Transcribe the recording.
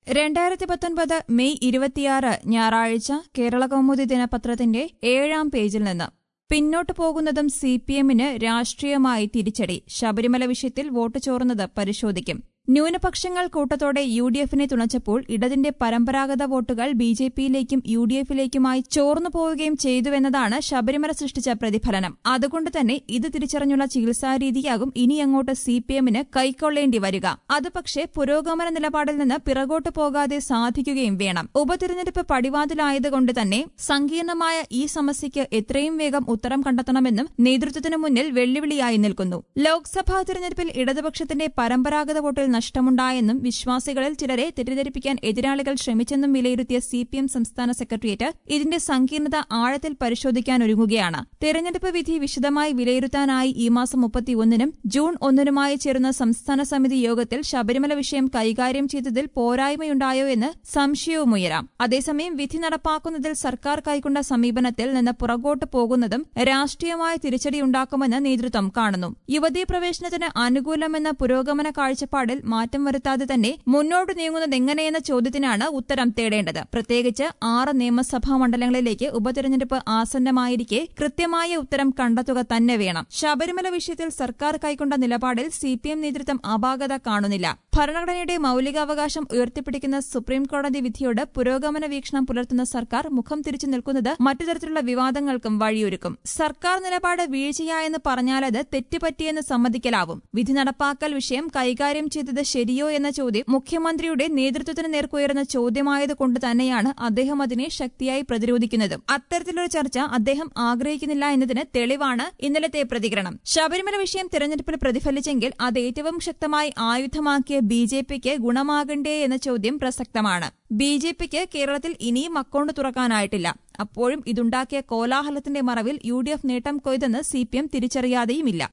രണ്ടായിരത്തി പത്തൊൻപത് മെയ് ഇരുപത്തിയാറ് ഞായറാഴ്ച കേരള കൗമുദി ദിനപത്രത്തിന്റെ ഏഴാം പേജിൽ നിന്ന് പിന്നോട്ടു പോകുന്നതും സി പി എമ്മിന് രാഷ്ട്രീയമായി തിരിച്ചടി ശബരിമല വിഷയത്തിൽ വോട്ട് ചോർന്നത് പരിശോധിക്കും ന്യൂനപക്ഷങ്ങൾ കൂട്ടത്തോടെ യു ഡി എഫിനെ തുണച്ചപ്പോൾ ഇടതിന്റെ പരമ്പരാഗത വോട്ടുകൾ ബി ജെ പിയിലേക്കും യു ഡി എഫിലേക്കുമായി ചോർന്നു പോവുകയും ചെയ്തുവെന്നതാണ് ശബരിമല സൃഷ്ടിച്ച പ്രതിഫലനം അതുകൊണ്ട് തന്നെ ഇത് തിരിച്ചറിഞ്ഞുള്ള ചികിത്സാരീതിയാകും ഇനി അങ്ങോട്ട് സി പി എമ്മിന് കൈക്കൊള്ളേണ്ടി വരിക അത് പക്ഷേ പുരോഗമന നിലപാടിൽ നിന്ന് പിറകോട്ട് പോകാതെ സാധിക്കുകയും വേണം ഉപതിരഞ്ഞെടുപ്പ് പടിവാതിലായതുകൊണ്ട് തന്നെ സങ്കീർണമായ ഈ സമസ്യയ്ക്ക് എത്രയും വേഗം ഉത്തരം കണ്ടെത്തണമെന്നും നേതൃത്വത്തിനു മുന്നിൽ വെല്ലുവിളിയായി നിൽക്കുന്നു ലോക്സഭാ തിരഞ്ഞെടുപ്പിൽ ഇടതുപക്ഷത്തിന്റെ പരമ്പരാഗത വോട്ടിൽ നഷ്ടമുണ്ടായെന്നും വിശ്വാസികളിൽ ചിലരെ തെറ്റിദ്ധരിപ്പിക്കാൻ എതിരാളികൾ ശ്രമിച്ചെന്നും വിലയിരുത്തിയ സി പി എം സംസ്ഥാന സെക്രട്ടേറിയറ്റ് ഇതിന്റെ സങ്കീർണത ആഴത്തിൽ പരിശോധിക്കാനൊരുങ്ങുകയാണ് തെരഞ്ഞെടുപ്പ് വിധി വിശദമായി വിലയിരുത്താനായി ഈ മാസം മുപ്പത്തിയൊന്നിനും ജൂൺ ഒന്നിനുമായി ചേരുന്ന സംസ്ഥാന സമിതി യോഗത്തിൽ ശബരിമല വിഷയം കൈകാര്യം ചെയ്തതിൽ പോരായ്മയുണ്ടായോ എന്ന് സംശയവുമുയരാം അതേസമയം വിധി നടപ്പാക്കുന്നതിൽ സർക്കാർ കൈക്കൊണ്ട സമീപനത്തിൽ നിന്ന് പുറകോട്ട് പോകുന്നതും രാഷ്ട്രീയമായ തിരിച്ചടിയുണ്ടാക്കുമെന്ന് നേതൃത്വം കാണുന്നു യുവതീ പ്രവേശനത്തിന് അനുകൂലമെന്ന പുരോഗമന കാഴ്ചപ്പാടിൽ മാറ്റം വരുത്താതെ തന്നെ മുന്നോട്ട് നീങ്ങുന്നതെങ്ങനെയെന്ന ചോദ്യത്തിനാണ് ഉത്തരം തേടേണ്ടത് പ്രത്യേകിച്ച് ആറ് നിയമസഭാ മണ്ഡലങ്ങളിലേക്ക് ഉപതെരഞ്ഞെടുപ്പ് ആസന്നമായിരിക്കെ കൃത്യമായ ഉത്തരം കണ്ടെത്തുക തന്നെ വേണം ശബരിമല വിഷയത്തിൽ സർക്കാർ കൈക്കൊണ്ട നിലപാടിൽ സി പി എം നേതൃത്വം അപാകത കാണുന്നില്ല ഭരണഘടനയുടെ മൌലികാവകാശം ഉയർത്തിപ്പിടിക്കുന്ന സുപ്രീം കോടതി വിധിയോട് പുരോഗമന വീക്ഷണം പുലർത്തുന്ന സർക്കാർ മുഖം തിരിച്ചു നിൽക്കുന്നത് മറ്റു തരത്തിലുള്ള വിവാദങ്ങൾക്കും വഴിയൊരുക്കും സർക്കാർ നിലപാട് വീഴ്ചയായെന്ന് പറഞ്ഞാലത് തെറ്റുപറ്റിയെന്ന് സമ്മതിക്കലാവും വിധി നടപ്പാക്കൽ വിഷയം കൈകാര്യം ചെയ്തത് ശരിയോ എന്ന ചോദ്യം മുഖ്യമന്ത്രിയുടെ നേതൃത്വത്തിന് നേർക്കുയർന്ന ചോദ്യമായതുകൊണ്ട് തന്നെയാണ് അദ്ദേഹം അതിനെ ശക്തിയായി പ്രതിരോധിക്കുന്നതും അത്തരത്തിലൊരു ചർച്ച അദ്ദേഹം ആഗ്രഹിക്കുന്നില്ല എന്നതിന് തെളിവാണ് ഇന്നലത്തെ പ്രതികരണം ശബരിമല വിഷയം തെരഞ്ഞെടുപ്പിൽ പ്രതിഫലിച്ചെങ്കിൽ അത് ഏറ്റവും ശക്തമായി ആയുധമാക്കിയ ബി ജെ പിക്ക് ഗുണമാകണ്ടേ എന്ന ചോദ്യം പ്രസക്തമാണ് ബി ജെ പിക്ക് കേരളത്തിൽ ഇനിയും അക്കൌണ്ട് തുറക്കാനായിട്ടില്ല അപ്പോഴും ഇതുണ്ടാക്കിയ കോലാഹലത്തിന്റെ മറവിൽ യു ഡി എഫ് നേട്ടം കൊയ്തെന്ന് സി പി എം തിരിച്ചറിയാതെയുമില്ല